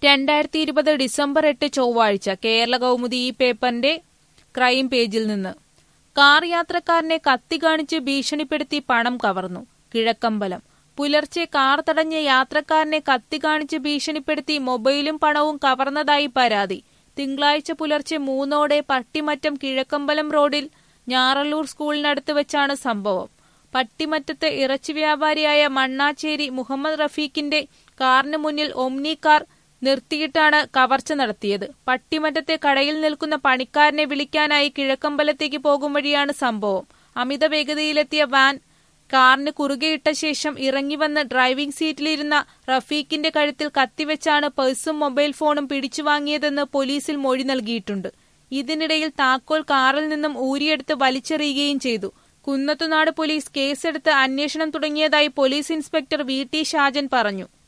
രണ്ടായിരത്തി ഇരുപത് ഡിസംബർ എട്ട് ചൊവ്വാഴ്ച കേരള കൗമുദി ഈ പേപ്പറിന്റെ ക്രൈം പേജിൽ നിന്ന് കാർ യാത്രക്കാരനെ കത്തി കാണിച്ച് ഭീഷണിപ്പെടുത്തി പണം കവർന്നു കിഴക്കമ്പലം പുലർച്ചെ കാർ തടഞ്ഞ യാത്രക്കാരനെ കത്തി കാണിച്ച് ഭീഷണിപ്പെടുത്തി മൊബൈലും പണവും കവർന്നതായി പരാതി തിങ്കളാഴ്ച പുലർച്ചെ മൂന്നോടെ പട്ടിമറ്റം കിഴക്കമ്പലം റോഡിൽ ഞാറല്ലൂർ സ്കൂളിനടുത്ത് വെച്ചാണ് സംഭവം പട്ടിമറ്റത്ത് ഇറച്ചി വ്യാപാരിയായ മണ്ണാച്ചേരി മുഹമ്മദ് റഫീഖിന്റെ കാറിന് മുന്നിൽ ഒമ്നി കാർ നിർത്തിയിട്ടാണ് കവർച്ച നടത്തിയത് പട്ടിമറ്റത്തെ കടയിൽ നിൽക്കുന്ന പണിക്കാരനെ വിളിക്കാനായി കിഴക്കമ്പലത്തേക്ക് പോകും വഴിയാണ് സംഭവം അമിത വേഗതയിലെത്തിയ വാൻ കാറിന് കുറുകെയിട്ട ശേഷം ഇറങ്ങി വന്ന് ഡ്രൈവിംഗ് സീറ്റിലിരുന്ന റഫീഖിന്റെ കഴുത്തിൽ കത്തിവെച്ചാണ് പേഴ്സും മൊബൈൽ ഫോണും പിടിച്ചു വാങ്ങിയതെന്ന് പോലീസിൽ മൊഴി നൽകിയിട്ടുണ്ട് ഇതിനിടയിൽ താക്കോൽ കാറിൽ നിന്നും ഊരിയെടുത്ത് വലിച്ചെറിയുകയും ചെയ്തു കുന്നത്തുനാട് പോലീസ് കേസെടുത്ത് അന്വേഷണം തുടങ്ങിയതായി police inspector V T Shajan പറഞ്ഞു